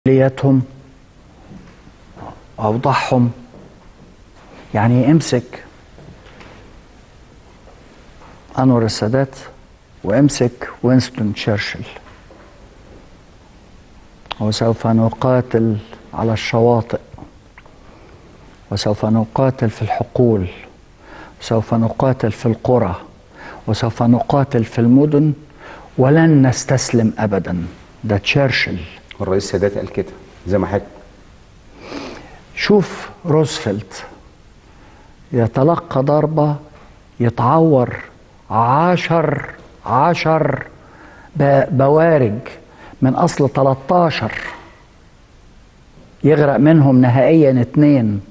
مسؤولياتهم أوضحهم يعني امسك أنور السادات وامسك وينستون تشرشل وسوف نقاتل على الشواطئ وسوف نقاتل في الحقول وسوف نقاتل في القرى وسوف نقاتل في المدن ولن نستسلم أبدا ده تشرشل والرئيس السادات قال كده زي ما حضرتك شوف روزفلت يتلقى ضربة يتعور عشر عشر ب- بوارج من أصل 13 يغرق منهم نهائيا اتنين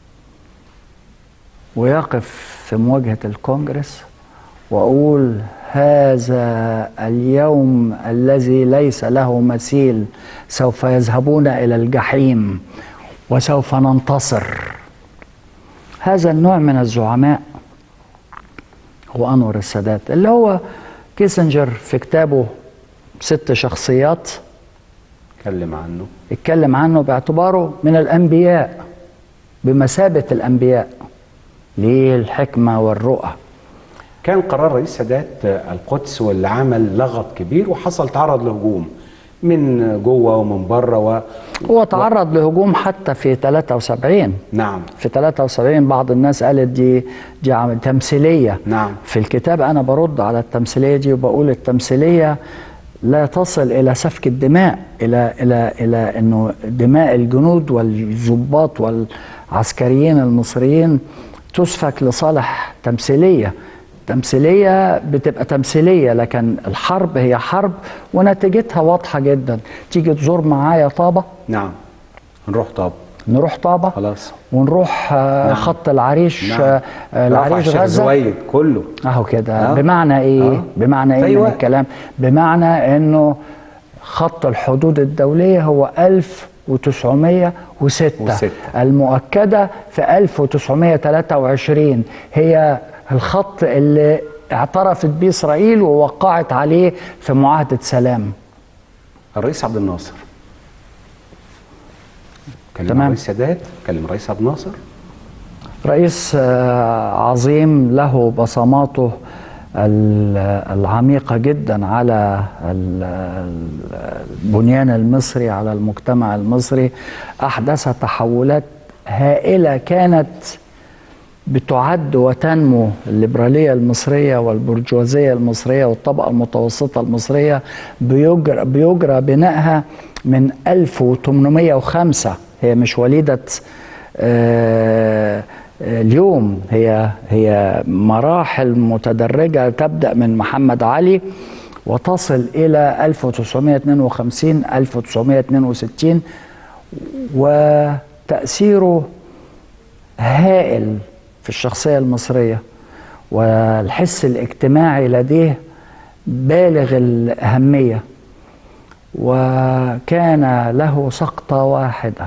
ويقف في مواجهة الكونجرس وأقول هذا اليوم الذي ليس له مثيل سوف يذهبون إلى الجحيم وسوف ننتصر هذا النوع من الزعماء هو أنور السادات اللي هو كيسنجر في كتابه ست شخصيات اتكلم عنه اتكلم عنه باعتباره من الأنبياء بمثابة الأنبياء ليه الحكمة والرؤى كان قرار رئيس السادات القدس واللي عمل لغط كبير وحصل تعرض لهجوم من جوه ومن بره و... هو تعرض لهجوم حتى في 73 نعم في 73 بعض الناس قالت دي دي عم- تمثيليه نعم. في الكتاب انا برد على التمثيليه دي وبقول التمثيليه لا تصل الى سفك الدماء الى الى الى انه دماء الجنود والضباط والعسكريين المصريين تسفك لصالح تمثيليه تمثيليه بتبقى تمثيليه لكن الحرب هي حرب ونتيجتها واضحه جدا تيجي تزور معايا طابه نعم نروح طب نروح طابه خلاص ونروح آه، نعم. خط العريش نعم. آه، آه، رفع العريش الشيخ غزه زويد كله اهو كده آه. بمعنى ايه آه. بمعنى ايه في أي من وقت. الكلام بمعنى انه خط الحدود الدوليه هو 1906 وستة. المؤكده في 1923 هي الخط اللي اعترفت به اسرائيل ووقعت عليه في معاهده سلام الرئيس عبد الناصر كلم تمام. الرئيس السادات كلم الرئيس عبد الناصر رئيس آه، عظيم له بصماته ال- العميقة جدا على ال- ال- البنيان المصري على المجتمع المصري أحدث تحولات هائلة كانت بتعد وتنمو الليبرالية المصرية والبرجوازية المصرية والطبقة المتوسطة المصرية بيجرى, بيجرى بنائها من 1805 هي مش وليدة آه، آه، اليوم هي هي مراحل متدرجة تبدأ من محمد علي وتصل إلى 1952 1962 وتأثيره هائل في الشخصية المصرية والحس الاجتماعي لديه بالغ الأهمية وكان له سقطة واحدة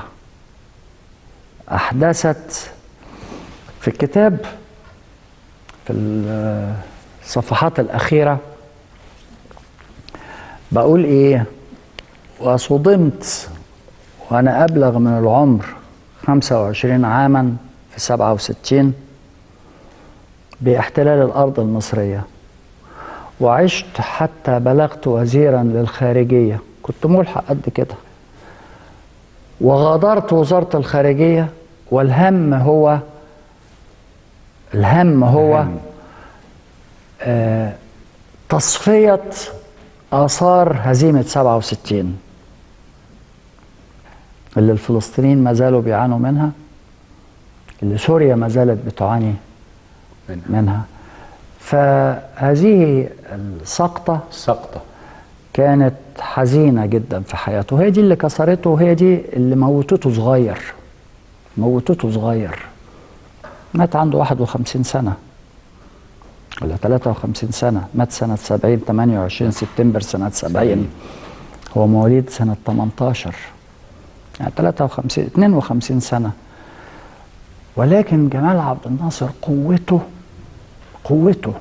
أحدثت في الكتاب في الصفحات الأخيرة بقول إيه وصدمت وأنا أبلغ من العمر 25 عاما في 67 باحتلال الأرض المصرية وعشت حتى بلغت وزيرا للخارجية كنت ملحق قد كده وغادرت وزارة الخارجية والهم هو الهم هو الهم. آه تصفية آثار هزيمة 67 اللي الفلسطينيين ما زالوا بيعانوا منها اللي سوريا ما زالت بتعاني منها. منها فهذه السقطة سقطة كانت حزينة جدا في حياته هي دي اللي كسرته وهي دي اللي موتته صغير موتته صغير مات عنده 51 سنة ولا 53 سنة مات سنة 70 28 سبتمبر سنة 70 هو مواليد سنة 18 يعني 53 52 سنة ولكن جمال عبد الناصر قوته قوته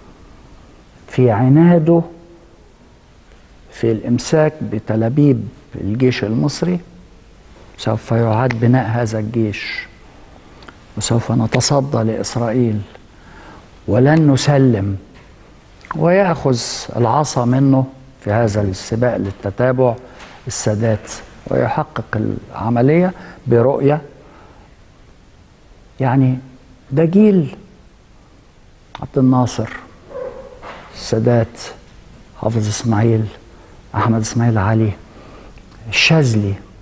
في عناده في الامساك بتلابيب الجيش المصري سوف يعاد بناء هذا الجيش وسوف نتصدى لإسرائيل ولن نسلم ويأخذ العصا منه في هذا السباق للتتابع السادات ويحقق العملية برؤية يعني ده جيل عبد الناصر السادات حافظ اسماعيل احمد اسماعيل علي الشاذلي